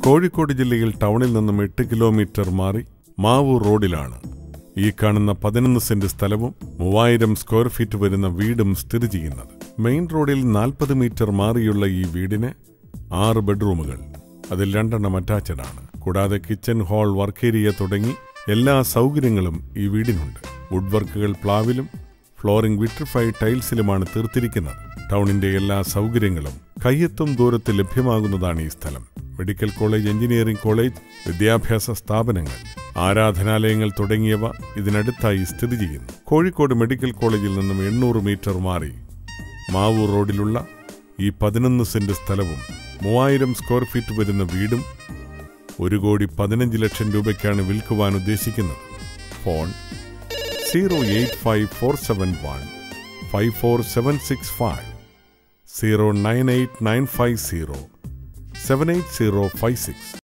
കോഴിക്കോട് ജില്ലയിൽ ടൗണിൽ നിന്നും എട്ട് കിലോമീറ്റർ മാറി മാവൂർ റോഡിലാണ് ഈ കാണുന്ന പതിനൊന്ന് സെന്റ് സ്ഥലവും മൂവായിരം സ്ക്വയർ ഫീറ്റ് വരുന്ന വീടും സ്ഥിതി ചെയ്യുന്നത് മെയിൻ റോഡിൽ നാൽപ്പത് മീറ്റർ മാറിയുള്ള ഈ വീടിന് ആറ് ബെഡ്റൂമുകൾ അതിൽ രണ്ടെണ്ണം അറ്റാച്ചഡ് ആണ് കൂടാതെ കിച്ചൺ ഹാൾ വർക്ക് ഏരിയ തുടങ്ങി എല്ലാ സൗകര്യങ്ങളും ഈ വീടിനുണ്ട് വുഡ് വർക്കുകൾ പ്ലാവിലും ഫ്ലോറിംഗ് വിട്രിഫൈഡ് ടൈൽസിലുമാണ് തീർത്തിരിക്കുന്നത് ടൗണിന്റെ എല്ലാ സൗകര്യങ്ങളും കയ്യെത്തും ദൂരത്ത് ലഭ്യമാകുന്നതാണ് ഈ സ്ഥലം മെഡിക്കൽ കോളേജ് എഞ്ചിനീയറിംഗ് കോളേജ് വിദ്യാഭ്യാസ സ്ഥാപനങ്ങൾ ആരാധനാലയങ്ങൾ തുടങ്ങിയവ ഇതിനടുത്തായി സ്ഥിതി ചെയ്യുന്നു കോഴിക്കോട് മെഡിക്കൽ കോളേജിൽ നിന്നും എണ്ണൂറ് മീറ്റർ മാറി മാവൂർ റോഡിലുള്ള ഈ പതിനൊന്ന് സെന്റ് സ്ഥലവും മൂവായിരം സ്ക്വയർ ഫീറ്റ് വരുന്ന വീടും ഒരു കോടി പതിനഞ്ച് ലക്ഷം രൂപയ്ക്കാണ് വിൽക്കുവാൻ ഉദ്ദേശിക്കുന്നത് phone zero eight five four seven one five four seven six five zero nine eight nine five zero seven eight zero five six